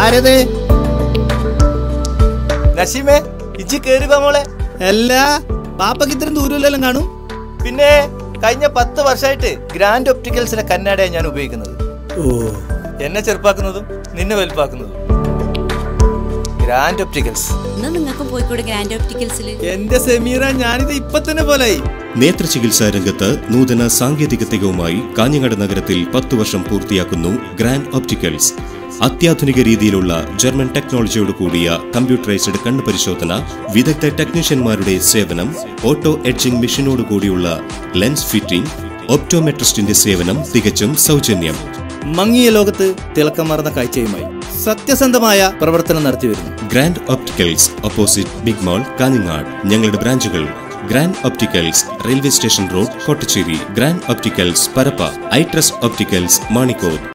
ആരത് നസീമേ ഇജ്ജി കേറിവാ മോളെ എല്ലാ പാപ്പക്ക് ഇത്രയും ദൂരമില്ലെല്ലാം കാണും പിന്നെ കഴിഞ്ഞ പത്ത് വർഷമായിട്ട് ഗ്രാൻഡ് ഒപ്റ്റിക്കൽസിലെ കണ്ണാടയാണ് ഞാൻ ഉപയോഗിക്കുന്നത് ഓ എന്നെ ചെറുപ്പാക്കുന്നതും നിന്നെ വലുപ്പാക്കുന്നതും ഗ്രാൻഡ് ഒപ്റ്റിക്കൽസ് എന്നാ നിങ്ങൾക്കും പോയിക്കൂടെ ഗ്രാൻഡ് ഓപ്റ്റിക്കൽസിൽ എന്റെ സെമീറ ഞാനിത് ഇപ്പൊ തന്നെ പോലായി നേത്രചികിത്സാ രംഗത്ത് നൂതന സാങ്കേതിക തികവുമായി കാഞ്ഞങ്ങാട് നഗരത്തിൽ പത്തു വർഷം പൂർത്തിയാക്കുന്നു ഗ്രാൻഡ് ഒപ്റ്റിക്കൽസ് അത്യാധുനിക രീതിയിലുള്ള ജർമ്മൻ ടെക്നോളജിയോട് കൂടിയ കമ്പ്യൂട്ടറൈസ്ഡ് കണ്ണ് പരിശോധന വിദഗ്ധ ടെക്നീഷ്യന്മാരുടെ സേവനം ഓട്ടോ എഡ്ജിംഗ് മെഷീനോട് കൂടിയുള്ള ലെൻസ് ഫിറ്റിംഗ് ഒപ്റ്റോമെട്രിസ്റ്റിന്റെ സേവനം തികച്ചും സൗജന്യം മങ്ങിയ ലോകത്ത് തിളക്കമാർന്ന കാഴ്ചയുമായി സത്യസന്ധമായ പ്രവർത്തനം നടത്തി വരുന്നു Grand Opticals opposite Big Mall Kanhangad ഞങ്ങളുടെ ബ്രാഞ്ചുകൾ Grand Opticals railway station road Kottacheri Grand Opticals Parappa Eye Trust Opticals മാണിക്കോട്